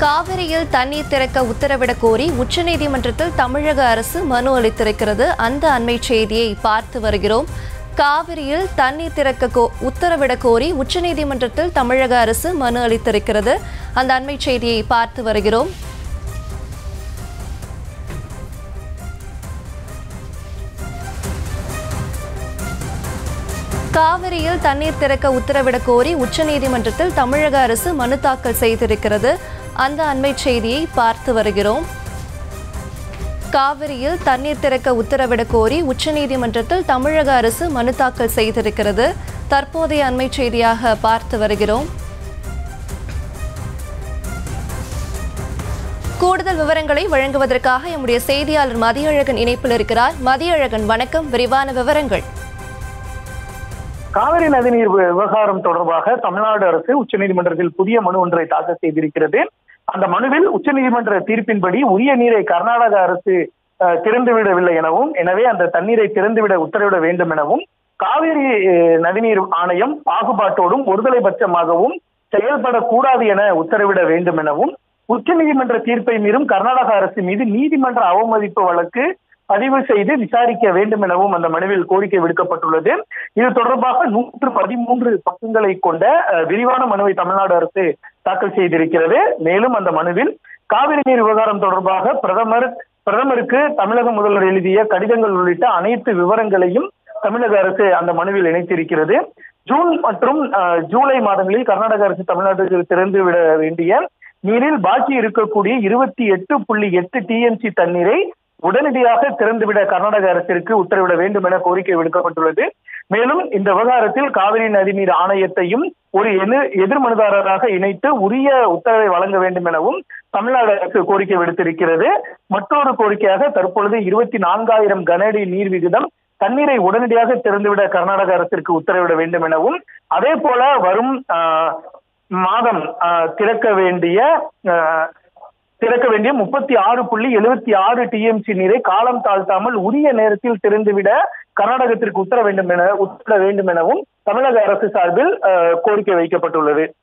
காவிரியில் தண்ணீர் திறக்க உத்தரவிடக் கோரி உச்சநீதிமன்றத்தில் தமிழக அரசு மனு அளித்திருக்கிறது அந்த அண்மை செய்தியை பார்த்து வருகிறோம் காவிரியில் தண்ணீர் திறக்க கோ உத்தரவிடக் கோரி உச்சநீதிமன்றத்தில் தமிழக அரசு மனு அளித்திருக்கிறது அந்த அண்மை செய்தியை பார்த்து வருகிறோம் காவிரியில் தண்ணீர் திறக்க உத்தரவிடக் கோரி உச்சநீதிமன்றத்தில் தமிழக அரசு மனு தாக்கல் செய்திருக்கிறது அந்த அண்மை செய்தியை பார்த்து வருகிறோம் காவிரியில் தண்ணீர் திறக்க உத்தரவிடக் கோரி உச்சநீதிமன்றத்தில் தமிழக அரசு மனு தாக்கல் செய்திருக்கிறது தற்போதைய அண்மை செய்தியாக பார்த்து வருகிறோம் கூடுதல் விவரங்களை வழங்குவதற்காக எம்முடைய செய்தியாளர் மதியழகன் இணைப்பில் இருக்கிறார் மதியழகன் வணக்கம் விரிவான விவரங்கள் காவிரி நதிநீர் வி- விவகாரம் தொடர்பாக தமிழ்நாடு அரசு உச்சநீதிமன்றத்தில் புதிய மனு ஒன்றை தாக்கல் செய்திருக்கிறது அந்த மனுவில் உச்சநீதிமன்ற தீர்ப்பின்படி உரிய நீரை கர்நாடக அரசு அஹ், திறந்துவிடவில்லை எனவும் எனவே அந்த தண்ணீரை திறந்துவிட உத்தரவிட வேண்டும் எனவும் காவிரி அஹ், நதிநீர் ஆணையம் பாகுபாட்டோடும் ஒருதலை பட்சமாகவும் செயல்படக்கூடாது என உத்தரவிட வேண்டும் எனவும் உச்சநீதிமன்ற தீர்ப்பை மீறும் கர்நாடக அரசு மீது நீதிமன்ற அவமதிப்பு வழக்கு பதிவு செய்து விசாரிக்க வேண்டும் எனவும் அந்த மனுவில் கோரிக்கை விடுக்கப்பட்டுள்ளது இது தொடர்பாக நூற்று பதிமூன்று பக்கங்களை கொண்ட அஹ், விரிவான மனுவை தமிழ்நாடு அரசு தாக்கல் செய்திருக்கிறது மேலும் அந்த மனுவில் காவிரி நீர் விவகாரம் தொடர்பாக பிரதமர் பிரதமருக்கு தமிழக முதல்வர் எழுதிய கடிதங்கள் உள்ளிட்ட அனைத்து விவரங்களையும் தமிழக அரசு அந்த மனுவில் இணைத்திருக்கிறது ஜூன் மற்றும் அஹ், ஜூலை மாதங்களில் கர்நாடக அரசு தமிழ்நாட்டுக்கு திறந்து விட வேண்டிய நீரில் பாக்கி இருக்கக்கூடிய இருபத்தி எட்டு புள்ளி எட்டு டிஎம்சி தண்ணீரை உடனடியாக திறந்துவிட கர்நாடக அரசிற்கு உத்தரவிட வேண்டும் என கோரிக்கை விடுக்கப்பட்டுள்ளது மேலும் இந்த விவகாரத்தில் காவிரி நதிநீர் ஆணையத்தையும் ஒரு எதிர் எதிர் மனுதாரராக இணைத்து உரிய உத்தரவை வழங்க வேண்டும் எனவும் தமிழ்நாடு அரசு கோரிக்கை விடுத்திருக்கிறது மற்றொரு கோரிக்கையாக தற்பொழுது இருபத்தி நான்காயிரம் கனஅடி நீர் விகிதம் தண்ணீரை உடனடியாக திறந்துவிட கர்நாடக அரசிற்கு உத்தரவிட வேண்டும் எனவும் அதே போல வரும் ஆஹ், மாதம் ஆஹ், திறக்க வேண்டிய ஆஹ், திறக்க வேண்டிய முப்பத்தி ஆறு புள்ளி எழுபத்தி ஆறு டிஎம்சி நீரை காலம் தாழ்த்தாமல் உரிய நேரத்தில் திறந்துவிட கர்நாடகத்திற்கு உத்தர வேண்டும் என உத்தர வேண்டும் எனவும் தமிழக அரசு சார்பில் அஹ், கோரிக்கை வைக்கப்பட்டுள்ளது